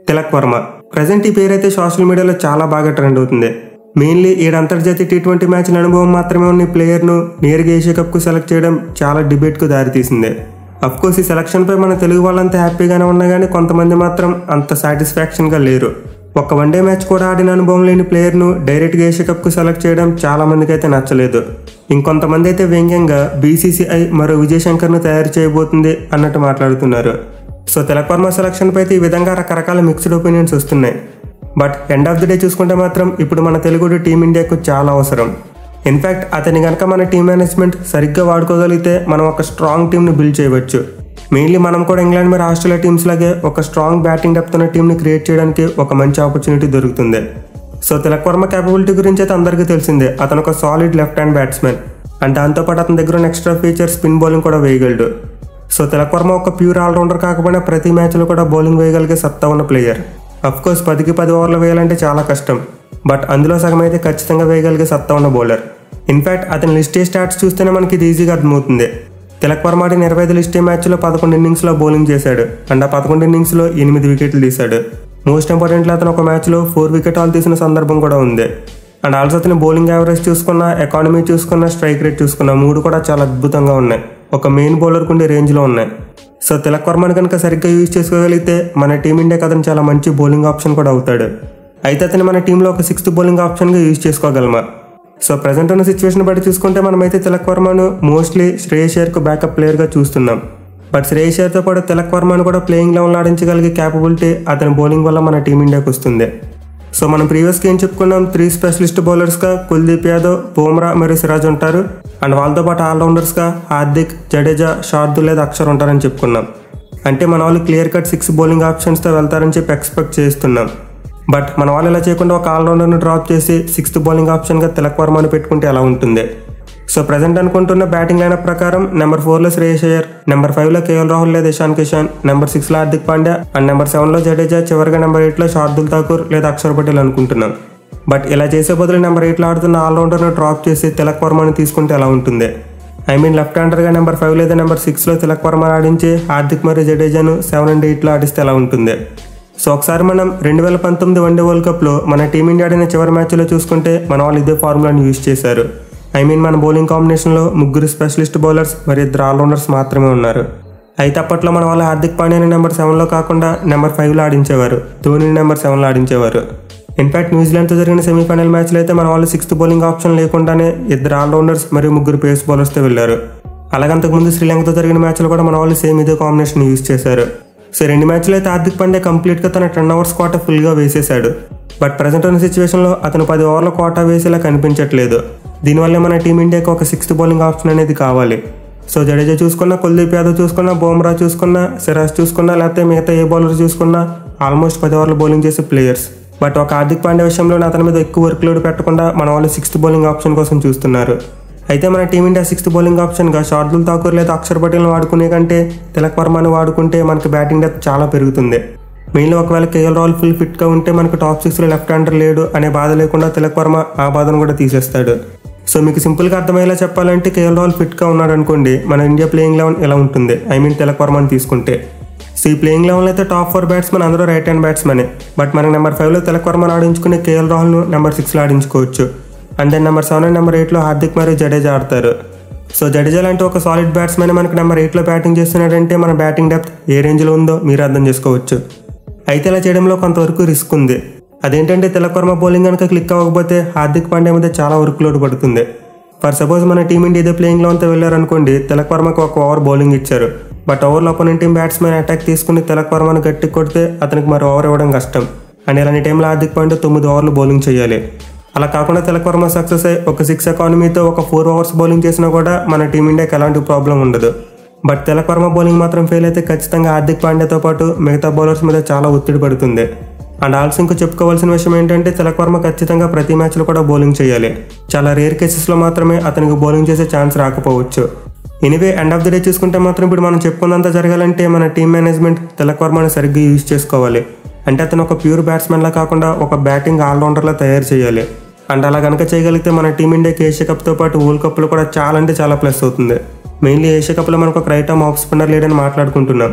Tilak Varma present ఈ పేరైతే social మీడియాలో చాలా బాగా ట్రెండ్ అవుతుంది మెయిన్లీ ఏడు అంతర్జాతీయ టీ ట్వంటీ మ్యాచ్ల అనుభవం మాత్రమే ఉన్న ఈ ప్లేయర్ను నేరుగా ఏషియా కప్కు సెలెక్ట్ చేయడం చాలా డిబేట్కు దారితీసింది కోర్స్ ఈ సెలక్షన్పై మన తెలుగు వాళ్ళంతా హ్యాపీగానే ఉన్నా కానీ కొంతమంది మాత్రం అంత సాటిస్ఫాక్షన్గా లేరు ఒక వన్డే మ్యాచ్ కూడా ఆడిన అనుభవం లేని ప్లేయర్ను డైరెక్ట్గా ఏషియా కప్కు సెలెక్ట్ చేయడం చాలా మందికి అయితే నచ్చలేదు ఇంకొంతమంది అయితే వ్యంగ్యంగా బీసీసీఐ మరో విజయ్ శంకర్ను తయారు చేయబోతుంది అన్నట్టు మాట్లాడుతున్నారు సో తిలక్ వర్మ సెలక్షన్పై అయితే ఈ విధంగా రకరకాల మిక్స్డ్ ఒపీనియన్స్ వస్తున్నాయి but end of the day చూసుకుంటే మాత్రం ఇప్పుడు మన తెలుగు టీమిండియాకు చాలా అవసరం ఇన్ఫ్యాక్ట్ అతని కనుక మన టీం మేనేజ్మెంట్ సరిగ్గా వాడుకోగలిగితే మనం ఒక స్ట్రాంగ్ టీంని బిల్డ్ చేయవచ్చు మెయిన్లీ మనం కూడా ఇంగ్లాండ్ మరి ఆస్ట్రేలియా టీమ్స్ లాగే ఒక స్ట్రాంగ్ బ్యాటింగ్ డెప్త్ ఉన్న టీంని క్రియేట్ చేయడానికి ఒక మంచి ఆపర్చునిటీ దొరుకుతుంది సో తిలక్ వర్మ క్యాపబిలిటీ గురించి అయితే అందరికీ తెలిసిందే అతను ఒక solid left hand batsmen and దాంతోపాటు అతని దగ్గర ఉన్న ఎక్స్ట్రా ఫీచర్ స్పిన్ బౌలింగ్ కూడా వేయగలడు సో తిలక్ వర్మ ఒక ప్యూర్ ఆల్రౌండర్ కాకపోయినా ప్రతి మ్యాచ్లో కూడా బౌలింగ్ వేయగలిగే సత్తా ఉన్న ప్లేయర్ అఫ్ కోర్స్ పదికి పది ఓవర్లు వేయాలంటే చాలా కష్టం బట్ అందులో సగం అయితే ఖచ్చితంగా వేయగలిగే సత్తా ఉన్న బౌలర్ ఇన్ఫాక్ట్ అతని లిస్టే స్టాట్స్ చూస్తేనే మనకి ఇది ఈజీగా అర్థమవుతుంది తిలక్ వర్మ ఆడిన ఇరవై ఐదు లిస్టే మ్యాచ్లో పదకొండు ఇన్నింగ్స్లో బౌలింగ్ చేశాడు అండ్ ఆ పదకొండు ఇన్నింగ్స్లో ఎనిమిది వికెట్లు తీశాడు మోస్ట్ ఇంపార్టెంట్లీ అతను ఒక మ్యాచ్లో ఫోర్ వికెట్ ఆల్ తీసిన సందర్భం కూడా ఉంది అండ్ ఆల్సో అతని బౌలింగ్ యావరేజ్ చూసుకున్న ఎకానమీ చూసుకున్న స్ట్రైక్ రేట్ చూసుకున్న మూడు కూడా చాలా అద్భుతంగా ఉన్నాయి ఒక మెయిన్ బౌలర్కి ఉండే రేంజ్లో ఉన్నాయి సో తిలక్ వర్మని కనుక సరిగ్గా యూజ్ చేసుకోగలిగితే మన టీమిండియాకి అతను చాలా మంచి బౌలింగ్ ఆప్షన్ కూడా అవుతాడు అయితే అతను మన టీంలో ఒక సిక్స్త్ బౌలింగ్ ఆప్షన్గా యూజ్ చేసుకోగలమా సో ప్రజెంట్ ఉన్న సిచ్యువేషన్ బట్టి చూసుకుంటే మనమైతే తిలక్ వర్మను మోస్ట్లీ శ్రేయస్ అయ్యర్కు బ్యాకప్ ప్లేయర్గా చూస్తున్నాం బట్ శ్రేయస్ అయ్యర్తో పాటు తిలక్ వర్మను కూడా ప్లేయింగ్ లెవెల్ ఆడించగలిగే క్యాపబిలిటీ అతని బౌలింగ్ వల్ల మన టీమిండియాకి వస్తుంది సో మనం ప్రీవియస్గా ఏం చెప్పుకున్నాం త్రీ స్పెషలిస్ట్ బౌలర్స్గా కుల్దీప్ యాదవ్ బుమ్రా మరియు సిరాజ్ ఉంటారు అండ్ వాళ్ళతో పాటు ఆల్రౌండర్స్గా హార్దిక్ జడేజా షార్దుల్ లేదా అక్షర్ ఉంటారని చెప్పుకున్నాం అంటే మన వాళ్ళు క్లియర్ కట్ సిక్స్ బౌలింగ్ ఆప్షన్స్తో వెళ్తారని చెప్పి ఎక్స్పెక్ట్ చేస్తున్నాం బట్ మన వాళ్ళు ఇలా చేయకుండా ఒక ఆల్రౌండర్ని డ్రాప్ చేసి సిక్స్త్ బౌలింగ్ ఆప్షన్గా తిలక్ వర్మని పెట్టుకుంటే ఎలా ఉంటుంది సో ప్రజెంట్ అనుకుంటున్న బ్యాటింగ్ లైనప్ ప్రకారం నెంబర్ ఫోర్లో శ్రేయస్ అయ్యర్ నెంబర్ ఫైవ్లో కేఎల్ రాహుల్ లేదా ఇషాన్ కిషాన్ నెంబర్ సిక్స్లో హార్దిక్ పాండ్యా అండ్ నెంబర్ సెవెన్లో జడేజా చివరిగా నెంబర్ ఎయిట్లో షార్దుల్ ఠాకూర్ లేదా అక్షర్ పటేల్ అనుకుంటున్నాం బట్ ఇలా చేసే బదులు నెంబర్ ఎయిట్లో ఆడుతున్న ఆల్రౌండర్ను డ్రాప్ చేసి తిలక్ వర్మని తీసుకుంటే ఎలా ఉంటుంది ఐ మీన్ లెఫ్ట్ హ్యాండర్గా నెంబర్ ఫైవ్ లేదా నెంబర్ సిక్స్లో తిలక్ వర్మని ఆడించి హార్దిక్ మరియు జడేజాను సెవెన్ అండ్ ఎయిట్లో ఆడిస్తే ఎలా ఉంటుంది సో ఒకసారి మనం రెండు వేల పంతొమ్మిది వన్డే వరల్డ్ కప్లో మన టీమిండియా ఆడిన చివరి మ్యాచ్లో చూసుకుంటే మన వాళ్ళు ఇదే ఫార్ములాని యూజ్ చేశారు ఐ మీన్ మన బౌలింగ్ కాంబినేషన్లో ముగ్గురు స్పెషలిస్ట్ బౌలర్స్ మరి ఇద్దరు ఆల్రౌండర్స్ మాత్రమే ఉన్నారు అయితే అప్పట్లో మన వాళ్ళు హార్దిక్ పాండ్యాని నెంబర్ సెవెన్లో కాకుండా నెంబర్ ఫైవ్లో ఆడించేవారు ధోని నెంబర్ సెవెన్లో ఆడించేవారు ఇన్ఫాక్ట్ న్యూజిలాండ్తో జరిగిన సెమీఫైనల్ మ్యాచ్లో అయితే మన వాళ్ళు సిక్స్త్ బౌలింగ్ ఆప్షన్ లేకుండానే ఇద్దరు ఆల్రౌండర్స్ మరియు ముగ్గురు పేస్ బౌలర్స్తో వెళ్ళారు అలాగే అంతకుముందు శ్రీలంకతో జరిగిన మ్యాచ్లో కూడా మన వాళ్ళు సేమ్ ఇదే కాంబినేషన్ యూజ్ చేశారు సో రెండు మ్యాచ్లో అయితే హార్దిక్ పాండ్యా కంప్లీట్గా తన టెన్ అవర్స్ కోట ఫుల్గా వేసేశాడు బట్ ప్రజెంట్ ఉన్న సిచ్యువేషన్లో అతను పది ఓవర్ల కోటా వేసేలా కనిపించట్లేదు దీనివల్ల మన టీమిండియాకి ఒక సిక్స్త్ బౌలింగ్ ఆప్షన్ అనేది కావాలి సో జడేజా చూసుకున్నా కుల్దీప్ యాదవ్ చూసుకున్నా బుమ్రా చూసుకున్నా సిరాజ్ చూసుకున్నా లేకపోతే మిగతా ఏ బౌలర్ చూసుకున్నా ఆల్మోస్ట్ పది ఓవర్లు బౌలింగ్ చేసే ప్లేయర్స్ బట్ ఒక హార్దిక్ పాండ్యా విషయంలో అతని మీద ఎక్కువ వర్క్ లోడ్ పెట్టకుండా మన వాళ్ళు సిక్స్త్ బౌలింగ్ ఆప్షన్ కోసం చూస్తున్నారు అయితే మన టీమిండియా సిక్స్త్ బౌలింగ్ ఆప్షన్గా షార్దుల్ ఠాకూర్ లేదా అక్షర్ పటేల్ని వాడుకునే కంటే తిలక్ వర్మని వాడుకుంటే మనకి బ్యాటింగ్ డెత్ చాలా పెరుగుతుంది మెయిన్లో ఒకవేళ కేఎల్ రాహుల్ ఫుల్ ఫిట్గా ఉంటే మనకు టాప్ సిక్స్లో లెఫ్ట్ హ్యాండర్ లేడు అనే బాధ లేకుండా తిలక్ వర్మ ఆ బాధను కూడా తీసేస్తాడు సో మీకు సింపుల్గా అర్థమయ్యేలా చెప్పాలంటే కేఎల్ రాహుల్ ఫిట్గా ఉన్నాడు అనుకోండి మన ఇండియా ప్లేయింగ్ లెవెన్ ఎలా ఉంటుంది ఐ మీన్ తిలక్ వర్మని తీసుకుంటే సో ఈ ప్లేయింగ్ లెవెన్ అయితే టాప్ ఫోర్ బ్యాట్స్మెన్ అందరూ రైట్ హ్యాండ్ బ్యాట్స్మెనే బట్ మనకి నెంబర్ ఫైవ్లో తిలక్ వర్మని ఆడించుకుని కేఎల్ రాహుల్ను నెంబర్ సిక్స్లో ఆడించుకోవచ్చు and then number seven and number ఎయిట్లో హార్దిక్ మరియు జడేజా ఆడతారు సో జడేజా లాంటి ఒక సాలిడ్ బ్యాట్స్మెన్ మనకి నెంబర్ ఎయిట్లో బ్యాటింగ్ చేస్తున్నాడంటే మన బ్యాటింగ్ డెప్త్ ఏ రేంజ్లో ఉందో మీరు అర్థం చేసుకోవచ్చు అయితే ఇలా చేయడంలో కొంతవరకు రిస్క్ ఉంది అదేంటంటే తిలక్ వర్మ బౌలింగ్ కనుక క్లిక్ అవ్వకపోతే హార్దిక్ పాండ్యా మీద చాలా వర్క్ లోడ్ పడుతుంది ఫర్ సపోజ్ మన టీమిండియా ఇదే ప్లేయింగ్లో అంతా వెళ్ళారనుకోండి తిలక్ వర్మకు ఒక ఓవర్ బౌలింగ్ ఇచ్చారు బట్ ఓవర్లో అపోనెంట్ టీం బ్యాట్స్మెన్ అటాక్ తీసుకుని తిలక్ వర్మను గట్టి కొడితే అతనికి మరి ఓవర్ ఇవ్వడం కష్టం అండ్ ఇలాంటి టైంలో హార్దిక్ పాండ్యా తొమ్మిది ఓవర్లు బౌలింగ్ చేయాలి అలా కాకుండా తిలక్ వర్మ సక్సెస్ అయ్యి ఒక సిక్స్ ఎకానమీతో ఒక ఫోర్ ఓవర్స్ బౌలింగ్ చేసినా కూడా మన టీమిండియాకి ఎలాంటి ప్రాబ్లం ఉండదు బట్ తిలక్ వర్మ బౌలింగ్ మాత్రం ఫెయిల్ అయితే ఖచ్చితంగా హార్దిక్ పాండ్యాతో పాటు మిగతా బౌలర్స్ మీద చాలా ఒత్తిడి పడుతుంది అండ్ ఆల్సో ఇంకో చెప్పుకోవాల్సిన విషయం ఏంటంటే తిలక్ వర్మ ఖచ్చితంగా ప్రతి మ్యాచ్లో కూడా బౌలింగ్ చేయాలి చాలా రేర్ కేసెస్లో మాత్రమే అతనికి బౌలింగ్ చేసే ఛాన్స్ రాకపోవచ్చు anyway end of the day చూసుకుంటే మాత్రం ఇప్పుడు మనం చెప్పుకున్నంత జరగాలంటే మన టీం మేనేజ్మెంట్ తిలక్ వర్మని సరిగ్గా యూజ్ చేసుకోవాలి అంటే అతను ఒక ప్యూర్ బ్యాట్స్మెన్లా కాకుండా ఒక బ్యాటింగ్ ఆల్రౌండర్లా తయారు చేయాలి అండ్ అలా కనుక చేయగలిగితే మన టీమిండియాకి ఏషియా కప్తో పాటు వరల్డ్ కప్లో కూడా చాలా అంటే చాలా ప్లస్ అవుతుంది మెయిన్లీ ఏషియా కప్లో మనకు ఒక రైట్ ఆర్మ్ ఆఫ్ స్పిన్నర్ లేడని మాట్లాడుకుంటున్నాం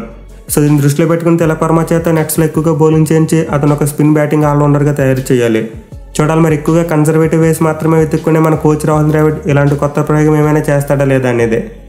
సో దీన్ని దృష్టిలో పెట్టుకుని తిలక్ వర్మ చేత నెట్స్లో ఎక్కువగా బౌలింగ్ చేయించి అతను ఒక స్పిన్ బ్యాటింగ్ ఆల్రౌండర్గా తయారు చేయాలి చూడాలి మరి ఎక్కువగా కన్జర్వేటివ్ వేస్ మాత్రమే వెతుక్కునే మన కోచ్ రాహుల్ ద్రావిడ్ ఇలాంటి కొత్త ప్రయోగం ఏమైనా చేస్తాడా లేదా అనేది